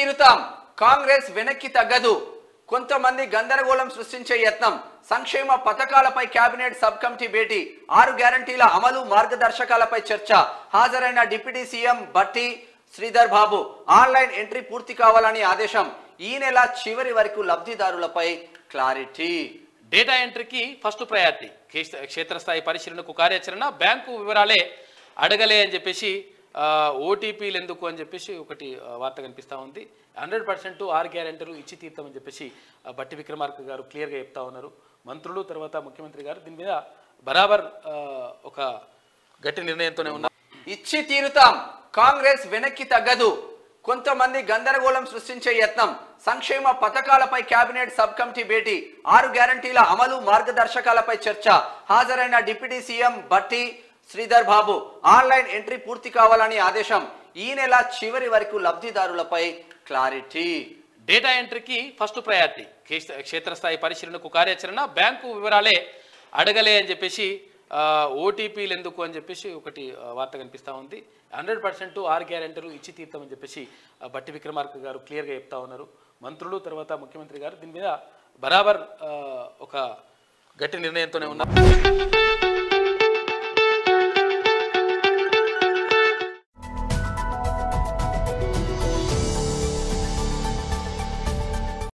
తీరుతాం కాంగ్రెస్ వెనక్కి తగ్గదు కొంతమంది గందరగోళం సృష్టించే యత్నం సంక్షేమ పథకాలపై కేబినెట్ సబ్ కమిటీ భేటీ ఆరు గ్యారంటీల అమలు మార్గదర్శకాలపై చర్చ హాజరైన డిప్యూటీ సీఎం బట్టి శ్రీధర్ బాబు ఆన్లైన్ ఎంట్రీ పూర్తి కావాలని ఆదేశం ఈ నెల చివరి వరకు లబ్ధిదారులపై క్లారిటీ డేటా ఎంట్రీకి ఫస్ట్ ప్రయారిటీ కేస్- క్షేత్రస్థాయి పరిశీలనకు కార్యాచరణ బ్యాంకు వివరాలే అడగలే అని చెప్పేసి ఓటీపీలు ఎందుకు అని చెప్పేసి ఒకటి ఆ, వార్త కనిపిస్తూ ఉంది హండ్రెడ్ పర్సెంట్ ఆరు గ్యారెంటీలు ఇచ్చి తీర్థమని చెప్పేసి ఆ, బట్టి విక్రమార్క గారు క్లియర్గా చెప్తా ఉన్నారు మంత్రులు తర్వాత ముఖ్యమంత్రి గారు దీని మీద బరాబర్ ఆ, ఒక గట్టి నిర్ణయంతోనే ఉన్నారు ఇచ్చి తీరుతాం కాంగ్రెస్ వెనక్కి తగ్గదు కొంతమంది గందరగోళం సృష్టించే యత్నం సంక్షేమ పథకాలపై కేబినెట్ సబ్ కమిటీ భేటీ ఆరు గ్యారంటీల అమలు మార్గదర్శకాలపై చర్చ హాజరైన డిప్యూటీ సీఎం బట్టి శ్రీధర్ బాబు ఆన్లైన్ ఎంట్రీ పూర్తి కావాలని ఆదేశం ఈ నెల చివరి వరకు లబ్ధిదారులపై క్లారిటీ డేటా ఎంట్రీకి ఫస్ట్ ప్రయారిటీ కేస్- క్షేత్రస్థాయి పరిశీలనకు కార్యాచరణ బ్యాంకు వివరాలే అడగలే అని చెప్పేసి ఓటీపీలు ఎందుకు అని చెప్పేసి ఒకటి ఆ, వార్త కనిపిస్తూ ఉంది హండ్రెడ్ పర్సెంట్ ఆరు గ్యారెంటీలు ఇచ్చి తీర్థమని చెప్పేసి ఆ, బట్టి విక్రమార్క గారు క్లియర్గా చెప్తా ఉన్నారు మంత్రులు తర్వాత ముఖ్యమంత్రి గారు దీని మీద బరాబర్ ఆ, ఒక గట్టి నిర్ణయంతోనే ఉన్నారు